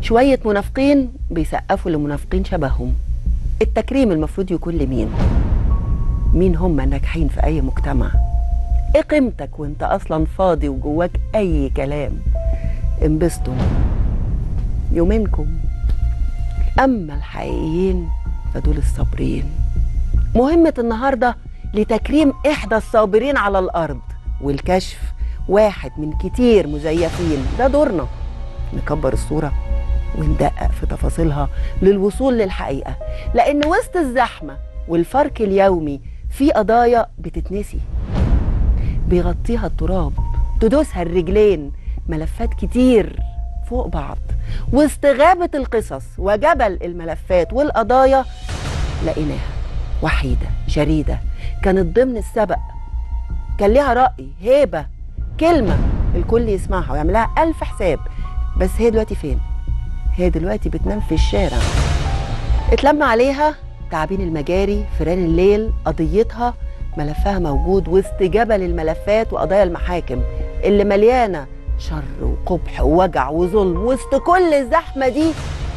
شوية منافقين بيسقفوا لمنافقين شبههم التكريم المفروض يكون لمين مين هم الناجحين في أي مجتمع ايه قيمتك وانت اصلا فاضي وجواك اي كلام انبسطوا يومينكم اما الحقيقيين فدول الصابرين مهمة النهاردة لتكريم إحدى الصابرين على الأرض والكشف واحد من كتير مزيفين ده دورنا نكبر الصورة وندقق في تفاصيلها للوصول للحقيقة لأن وسط الزحمة والفرق اليومي في قضايا بتتنسي بيغطيها التراب تدوسها الرجلين ملفات كتير فوق بعض وسط غابة القصص وجبل الملفات والقضايا لقيناها وحيدة شريدة كانت ضمن السبق كان ليها رأي هيبة كلمة الكل يسمعها ويعملها ألف حساب بس هي دلوقتي فين؟ هي دلوقتي بتنام في الشارع اتلم عليها تعابين المجاري فيران الليل قضيتها ملفها موجود وسط جبل الملفات وقضايا المحاكم اللي مليانة شر وقبح ووجع وظلم وسط كل الزحمة دي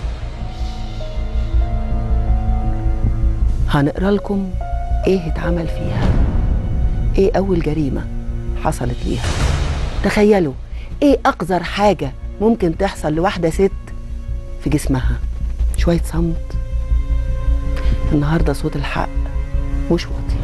هنقرا لكم ايه اتعمل فيها ايه اول جريمة حصلت ليها تخيلوا ايه اقذر حاجة ممكن تحصل لواحدة ست في جسمها شوية صمت النهاردة صوت الحق مش واطي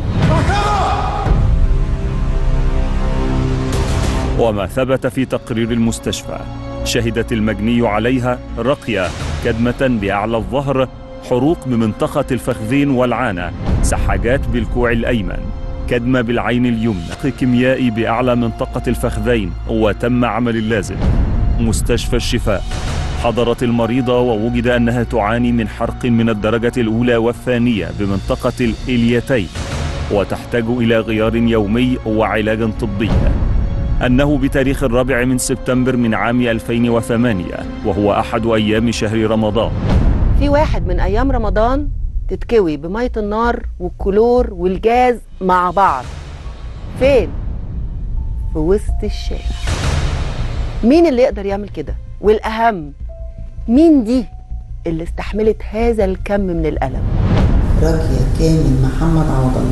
وما ثبت في تقرير المستشفى شهدت المجني عليها رقية كدمة بأعلى الظهر حروق بمنطقة الفخذين والعانة سحاجات بالكوع الأيمن كدمة بالعين اليمنى كيميائي بأعلى منطقة الفخذين وتم عمل اللازم مستشفى الشفاء حضرت المريضة ووجد أنها تعاني من حرق من الدرجة الأولى والثانية بمنطقة الإليتين وتحتاج إلى غيار يومي وعلاج طبي أنه بتاريخ الرابع من سبتمبر من عام 2008 وهو أحد أيام شهر رمضان في واحد من ايام رمضان تتكوي بميه النار والكلور والجاز مع بعض فين في وسط الشارع مين اللي يقدر يعمل كده والاهم مين دي اللي استحملت هذا الكم من الالم راكية كامل محمد عوض الله